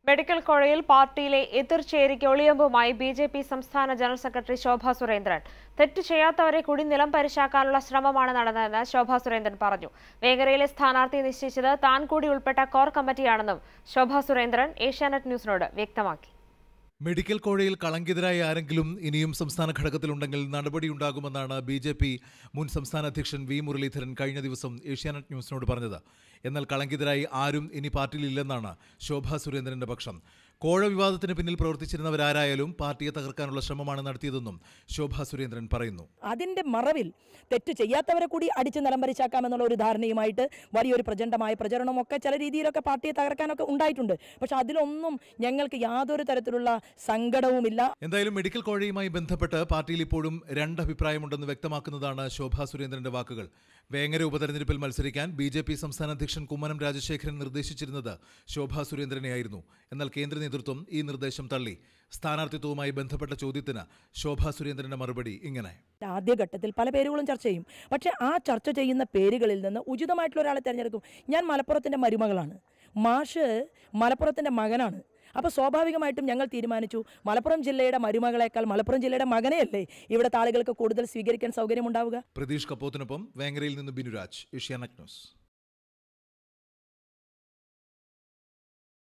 medical കോളേജിൽ പാർട്ടിയിലെ എതിർചേരിക്ക് ഒളിയമ്പുമായി ബി ജെ പി സംസ്ഥാന ജനറൽ സെക്രട്ടറി ശോഭ സുരേന്ദ്രൻ തെറ്റ് ചെയ്യാത്തവരെ കൂടി നിലം പരിശാക്കാനുള്ള ശ്രമമാണ് നടന്നതെന്ന് ശോഭ സുരേന്ദ്രൻ പറഞ്ഞു വേങ്ങരയിലെ സ്ഥാനാർത്ഥി നിശ്ചയിച്ചത് താൻ കൂടി ഉൾപ്പെട്ട കോർ കമ്മിറ്റിയാണെന്നും ശോഭ സുരേന്ദ്രൻ ഏഷ്യാനെറ്റ് ന്യൂസിനോട് വ്യക്തമാക്കി മെഡിക്കൽ കോഴയിൽ കളങ്കിതരായ ആരെങ്കിലും ഇനിയും സംസ്ഥാന ഘടകത്തിലുണ്ടെങ്കിൽ നടപടിയുണ്ടാകുമെന്നാണ് ബി ജെ പി മുൻ സംസ്ഥാന അധ്യക്ഷൻ വി മുരളീധരൻ കഴിഞ്ഞ ദിവസം ഏഷ്യാനെറ്റ് ന്യൂസിനോട് പറഞ്ഞത് എന്നാൽ കളങ്കിതരായി ആരും ഇനി പാർട്ടിയിലില്ലെന്നാണ് ശോഭാ സുരേന്ദ്രന്റെ പക്ഷം കോഴ വിവാദത്തിന് പിന്നിൽ പ്രവർത്തിച്ചിരുന്നവരാരായാലും പാർട്ടിയെ തകർക്കാനുള്ള ശ്രമമാണ് നടത്തിയതെന്നും ശോഭാ സുരേന്ദ്രൻ പറയുന്നു അതിൻ്റെ മറവിൽ തെറ്റ് ചെയ്യാത്തവരെ കൂടി അടിച്ച് നിലംപരിച്ചാക്കാമെന്നുള്ള ഒരു ധാരണയുമായിട്ട് വലിയൊരു പ്രചണ്ഡമായ പ്രചരണമൊക്കെ ചില രീതിയിലൊക്കെ പാർട്ടിയെ തകർക്കാനൊക്കെ ഉണ്ടായിട്ടുണ്ട് പക്ഷെ അതിലൊന്നും ഞങ്ങൾക്ക് യാതൊരു തരത്തിലുള്ള സങ്കടവുമില്ല എന്തായാലും മെഡിക്കൽ കോഴയുമായി ബന്ധപ്പെട്ട് പാർട്ടിയിൽ ഇപ്പോഴും രണ്ടഭിപ്രായമുണ്ടെന്ന് വ്യക്തമാക്കുന്നതാണ് ശോഭാ സുരേന്ദ്രന്റെ വാക്കുകൾ വേങ്ങര ഉപതെരഞ്ഞെടുപ്പിൽ മത്സരിക്കാൻ ബി ജെ പി സംസ്ഥാന അധ്യക്ഷൻ കുമ്മനം രാജശേഖരൻ നിർദ്ദേശിച്ചിരുന്നത് ശോഭാ സുരേന്ദ്രനെയായിരുന്നു എന്നാൽ കേന്ദ്ര നേതൃത്വം ഈ നിർദ്ദേശം തള്ളി സ്ഥാനാർത്ഥിത്വവുമായി ബന്ധപ്പെട്ട ചോദ്യത്തിന് ശോഭാ സുരേന്ദ്രന്റെ മറുപടി ഇങ്ങനെ ആദ്യഘട്ടത്തിൽ പല പേരുകളും ചർച്ച ചെയ്യും പക്ഷേ ആ ചർച്ച ചെയ്യുന്ന പേരുകളിൽ നിന്ന് ഉചിതമായിട്ടുള്ള ഒരാളെ തിരഞ്ഞെടുക്കും ഞാൻ മലപ്പുറത്തിൻ്റെ മരുമകളാണ് മാഷ് മലപ്പുറത്തിൻ്റെ മകനാണ് അപ്പോൾ സ്വാഭാവികമായിട്ടും ഞങ്ങൾ തീരുമാനിച്ചു മലപ്പുറം ജില്ലയുടെ മരുമകളേക്കാൾ മലപ്പുറം ജില്ലയുടെ മകനെയല്ലേ ഇവിടുത്തെ ആളുകൾക്ക് കൂടുതൽ സ്വീകരിക്കാൻ സൗകര്യമുണ്ടാവുക പ്രതീഷ് കപ്പോത്തിനൊപ്പം വേങ്ങരയിൽ നിന്ന് ബിനുരാജ് ഏഷ്യാനെറ്റ് ന്യൂസ്